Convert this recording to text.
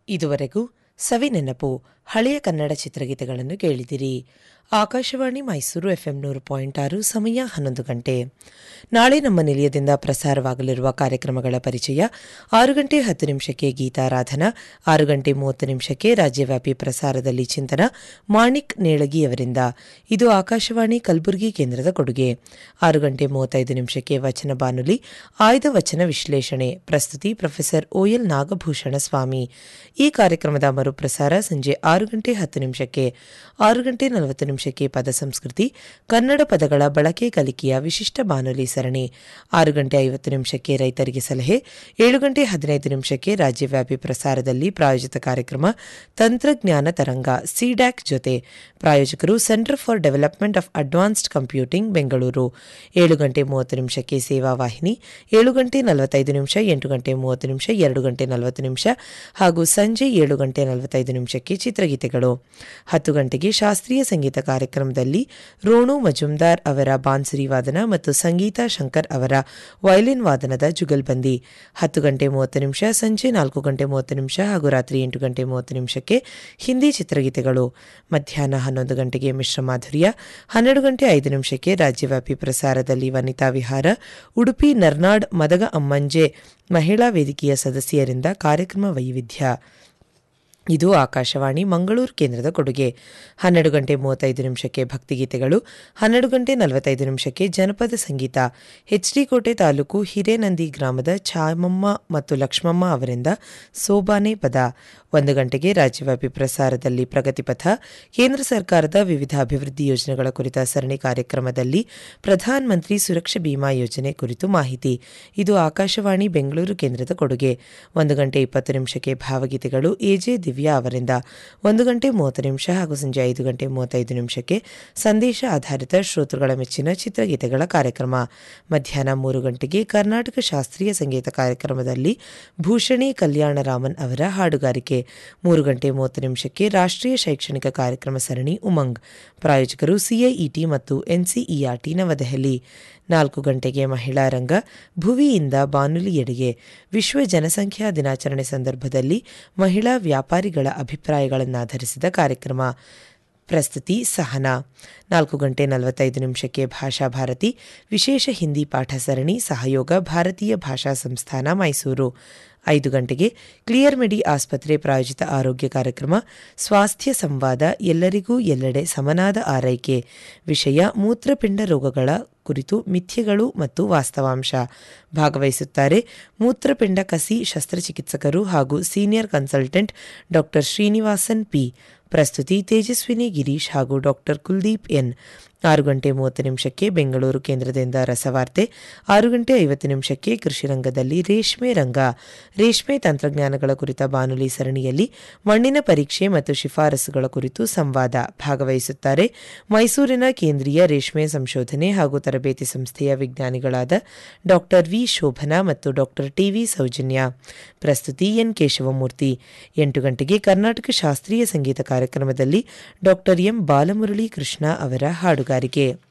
ಇದುವರೆಗೂ ಸವಿನೆನಪು ಹಳೆಯ ಕನ್ನಡ ಚಿತ್ರಗೀತೆಗಳನ್ನು ಕೇಳಿದಿರಿ ಆಕಾಶವಾಣಿ ಮೈಸೂರು ಎಫ್ಎಂ ನೂರು ಪಾಯಿಂಟ್ ಆರು ಸಮಯ ಹನ್ನೊಂದು ಗಂಟೆ ನಾಳೆ ನಮ್ಮ ನಿಲಯದಿಂದ ಪ್ರಸಾರವಾಗಲಿರುವ ಕಾರ್ಯಕ್ರಮಗಳ ಪರಿಚಯ ಆರು ಗಂಟೆ ಹತ್ತು ನಿಮಿಷಕ್ಕೆ ಗೀತಾರಾಧನಾ ಆರು ಗಂಟೆ ಮೂವತ್ತು ನಿಮಿಷಕ್ಕೆ ರಾಜ್ಯವ್ಯಾಪಿ ಪ್ರಸಾರದಲ್ಲಿ ಚಿಂತನ ಮಾಣಿಕ್ ನೇಳಗಿಯವರಿಂದ ಇದು ಆಕಾಶವಾಣಿ ಕಲಬುರಗಿ ಕೇಂದ್ರದ ಕೊಡುಗೆ ಆರು ಗಂಟೆ ಮೂವತ್ತೈದು ನಿಮಿಷಕ್ಕೆ ವಚನ ಬಾನುಲಿ ಆಯ್ದ ವಚನ ವಿಶ್ಲೇಷಣೆ ಪ್ರಸ್ತುತಿ ಪ್ರೊಫೆಸರ್ ಓಎಲ್ ನಾಗಭೂಷಣ ಸ್ವಾಮಿ ಈ ಕಾರ್ಯಕ್ರಮದ ಮರುಪ್ರಸಾರ ಸಂಜೆ ಆರು ಗಂಟೆ ಹತ್ತು ನಿಮಿಷಕ್ಕೆ ಆರು ಗಂಟೆ ನಲವತ್ತು ನಿಮಿಷಕ್ಕೆ ಪದ ಸಂಸ್ಕೃತಿ ಕನ್ನಡ ಪದಗಳ ಬಳಕೆ ಕಲಿಕೆಯ ವಿಶಿಷ್ಟ ಬಾನುಲಿ ಸರಣಿ ಆರು ಗಂಟೆ ಐವತ್ತು ನಿಮಿಷಕ್ಕೆ ರೈತರಿಗೆ ಸಲಹೆ ಏಳು ಗಂಟೆ ಹದಿನೈದು ನಿಮಿಷಕ್ಕೆ ರಾಜ್ಯವ್ಯಾಪಿ ಪ್ರಸಾರದಲ್ಲಿ ಪ್ರಾಯೋಜಿತ ಕಾರ್ಯಕ್ರಮ ತಂತ್ರಜ್ಞಾನ ತರಂಗ ಸಿಡ್ಯಾಕ್ ಜೊತೆ ಪ್ರಾಯೋಜಕರು centre for development of advanced computing Bengaluru ಏಳು ಗಂಟೆ ಮೂವತ್ತು ನಿಮಿಷಕ್ಕೆ ಸೇವಾ ವಾಹಿನಿ ಏಳು ಗಂಟೆ ನಲವತ್ತೈದು ನಿಮಿಷ ಎಂಟು ಗಂಟೆ ಮೂವತ್ತು ನಿಮಿಷ ಎರಡು ಗಂಟೆ ನಲವತ್ತು ನಿಮಿಷ ಹಾಗೂ ಸಂಜೆ ಏಳು ಗಂಟೆ ನಲವತ್ತೈದು ನಿಮಿಷಕ್ಕೆ ಚಿತ್ರಗೀತೆಗಳು ಹತ್ತು ಗಂಟೆಗೆ ಶಾಸ್ತ್ರೀಯ ಸಂಗೀತ ಕಾರ್ಯಕ್ರಮದಲ್ಲಿ ರೋಣು ಮಜುಮ್ದಾರ್ ಅವರ ಬಾನ್ಸುರಿ ವಾದನ ಮತ್ತು ಸಂಗೀತ ಶಂಕರ್ ಅವರ ವಯಲಿನ್ ವಾದನದ ಜುಗಲ್ಬಂದಿ ಹತ್ತು ಗಂಟೆ ಮೂವತ್ತು ನಿಮಿಷ ಸಂಜೆ ನಾಲ್ಕು ಗಂಟೆ ಮೂವತ್ತು ನಿಮಿಷ ಹಾಗೂ ರಾತ್ರಿ ಎಂಟು ಗಂಟೆ ಮೂವತ್ತು ನಿಮಿಷಕ್ಕೆ ಹಿಂದಿ ಚಿತ್ರಗೀತೆಗಳು ಮಧ್ಯಾಹ್ನ ಹನ್ನೊಂದು ಗಂಟೆಗೆ ಮಿಶ್ರ ಮಾಧುರ್ಯ ಹನ್ನೆರಡು ಗಂಟೆ ಐದು ನಿಮಿಷಕ್ಕೆ ರಾಜ್ಯವ್ಯಾಪಿ ಪ್ರಸಾರದಲ್ಲಿ ವನಿತಾ ವಿಹಾರ ಉಡುಪಿ ನರ್ನಾಡ್ ಮದಗ ಅಮ್ಮಂಜೆ ಮಹಿಳಾ ವೇದಿಕೆಯ ಸದಸ್ಯರಿಂದ ಕಾರ್ಯಕ್ರಮ ವೈವಿಧ್ಯ ಇದು ಆಕಾಶವಾಣಿ ಮಂಗಳೂರು ಕೇಂದ್ರದ ಕೊಡುಗೆ ಹನ್ನೆರಡು ಗಂಟೆ ಮೂವತ್ತೈದು ನಿಮಿಷಕ್ಕೆ ಭಕ್ತಿಗೀತೆಗಳು ಹನ್ನೆರಡು ಗಂಟೆ ನಲವತ್ತೈದು ನಿಮಿಷಕ್ಕೆ ಜನಪದ ಸಂಗೀತ ಕೋಟೆ ತಾಲೂಕು ಹಿರೇನಂದಿ ಗ್ರಾಮದ ಚಾಮಮ್ಮ ಮತ್ತು ಲಕ್ಷ್ಮಮ್ಮ ಅವರಿಂದ ಸೋಬಾನೆ ಪದ ಒಂದು ಗಂಟೆಗೆ ರಾಜ್ಯವ್ಯಾಪಿ ಪ್ರಸಾರದಲ್ಲಿ ಪ್ರಗತಿಪಥ ಕೇಂದ್ರ ಸರ್ಕಾರದ ವಿವಿಧ ಅಭಿವೃದ್ಧಿ ಯೋಜನೆಗಳ ಕುರಿತ ಸರಣಿ ಕಾರ್ಯಕ್ರಮದಲ್ಲಿ ಪ್ರಧಾನ ಮಂತ್ರಿ ಸುರಕ್ಷಾ ಬಿಮಾ ಯೋಜನೆ ಕುರಿತು ಮಾಹಿತಿ ಇದು ಆಕಾಶವಾಣಿ ಬೆಂಗಳೂರು ಕೇಂದ್ರದ ಕೊಡುಗೆ ಒಂದು ಗಂಟೆ ಇಪ್ಪತ್ತು ನಿಮಿಷಕ್ಕೆ ಭಾವಗೀತೆಗಳು ಎಜೆ ದಿವ್ಯಾ ಅವರಿಂದ ಒಂದು ಗಂಟೆ ಮೂವತ್ತು ನಿಮಿಷ ಹಾಗೂ ಸಂಜೆ ಐದು ಗಂಟೆ ಮೂವತ್ತೈದು ನಿಮಿಷಕ್ಕೆ ಸಂದೇಶ ಆಧಾರಿತ ಶ್ರೋತೃಗಳ ಮೆಚ್ಚಿನ ಚಿತ್ರಗೀತೆಗಳ ಕಾರ್ಯಕ್ರಮ ಮಧ್ಯಾಹ್ನ ಮೂರು ಗಂಟೆಗೆ ಕರ್ನಾಟಕ ಶಾಸ್ತ್ರೀಯ ಸಂಗೀತ ಕಾರ್ಯಕ್ರಮದಲ್ಲಿ ಭೂಷಣಿ ಕಲ್ಯಾಣರಾಮನ್ ಅವರ ಹಾಡುಗಾರಿಕೆ ಮೂರು ಗಂಟೆ ಮೂವತ್ತು ನಿಮಿಷಕ್ಕೆ ರಾಷ್ಟ್ರೀಯ ಶೈಕ್ಷಣಿಕ ಕಾರ್ಯಕ್ರಮ ಸರಣಿ ಉಮಂಗ್ ಪ್ರಾಯೋಜಕರು ಸಿಐಇಟಿ ಮತ್ತು ಎನ್ಸಿಇಆರ್ಟಿ ನವದೆಹಲಿ ನಾಲ್ಕು ಗಂಟೆಗೆ ಮಹಿಳಾ ರಂಗ ಭುವಿಯಿಂದ ಬಾನುಲಿಯೆಡೆಗೆ ವಿಶ್ವ ಜನಸಂಖ್ಯಾ ದಿನಾಚರಣೆ ಸಂದರ್ಭದಲ್ಲಿ ಮಹಿಳಾ ವ್ಯಾಪಾರಿಗಳ ಅಭಿಪ್ರಾಯಗಳನ್ನಾಧರಿಸಿದ ಕಾರ್ಯಕ್ರಮ ಪ್ರಸ್ತುತಿ ಸಹನಾ ನಾಲ್ಕು ಗಂಟೆ ನಲವತ್ತೈದು ನಿಮಿಷಕ್ಕೆ ಭಾಷಾ ಭಾರತಿ ವಿಶೇಷ ಹಿಂದಿ ಪಾಠ ಸರಣಿ ಸಹಯೋಗ ಭಾರತೀಯ ಭಾಷಾ ಸಂಸ್ಥಾನ ಮೈಸೂರು ಐದು ಗಂಟೆಗೆ ಕ್ಲಿಯರ್ ಮೆಡಿ ಆಸ್ಪತ್ರೆ ಪ್ರಾಯೋಜಿತ ಆರೋಗ್ಯ ಕಾರ್ಯಕ್ರಮ ಸ್ವಾಸ್ಥ್ಯ ಸಂವಾದ ಎಲ್ಲರಿಗೂ ಎಲ್ಲೆಡೆ ಸಮನಾದ ಆರೈಕೆ ವಿಷಯ ಮೂತ್ರಪಿಂಡ ರೋಗಗಳ ಕುರಿತು ಮಿಥ್ಯೆಗಳು ಮತ್ತು ವಾಸ್ತವಾಂಶ ಭಾಗವಹಿಸುತ್ತಾರೆ ಮೂತ್ರಪಿಂಡ ಕಸಿ ಶಸ್ತ್ರಚಿಕಿತ್ಸಕರು ಹಾಗೂ senior consultant doctor Srinivasan P ಪ್ರಸ್ತುತಿ ತೇಜಸ್ವಿನಿ ಗಿರೀಶ್ ಹಾಗೂ ಡಾಕ್ಟರ್ ಕುಲ್ದೀಪ್ ಎನ್ ಆರು ಗಂಟೆ ಮೂವತ್ತು ನಿಮಿಷಕ್ಕೆ ಬೆಂಗಳೂರು ಕೇಂದ್ರದಿಂದ ರಸವಾರ್ತೆ ಆರು ಗಂಟೆ ಐವತ್ತು ನಿಮಿಷಕ್ಕೆ ಕೃಷಿ ರಂಗದಲ್ಲಿ ರೇಷ್ಮೆ ರಂಗ ರೇಷ್ಮೆ ತಂತ್ರಜ್ಞಾನಗಳ ಕುರಿತ ಬಾನುಲಿ ಸರಣಿಯಲ್ಲಿ ಮಣ್ಣಿನ ಪರೀಕ್ಷೆ ಮತ್ತು ಶಿಫಾರಸುಗಳ ಕುರಿತು ಸಂವಾದ ಭಾಗವಹಿಸುತ್ತಾರೆ ಮೈಸೂರಿನ ಕೇಂದ್ರೀಯ ರೇಷ್ಮೆ ಸಂಶೋಧನೆ ಹಾಗೂ ತರಬೇತಿ ಸಂಸ್ಥೆಯ ವಿಜ್ಞಾನಿಗಳಾದ ಡಾಕ್ಟರ್ ವಿ ಶೋಭನಾ ಮತ್ತು ಡಾಕ್ಟರ್ ಟಿವಿ ಸೌಜನ್ಯ ಪ್ರಸ್ತುತಿ ಎನ್ ಕೇಶವಮೂರ್ತಿ ಎಂಟು ಗಂಟೆಗೆ ಕರ್ನಾಟಕ ಶಾಸ್ತ್ರೀಯ ಸಂಗೀತ ಕಾರ್ಯಕ್ರಮದಲ್ಲಿ ಡಾಕ್ಟರ್ ಎಂ ಬಾಲಮುರಳಿ ಕೃಷ್ಣ ಅವರ ಹಾಡುಗಾರಿಕೆ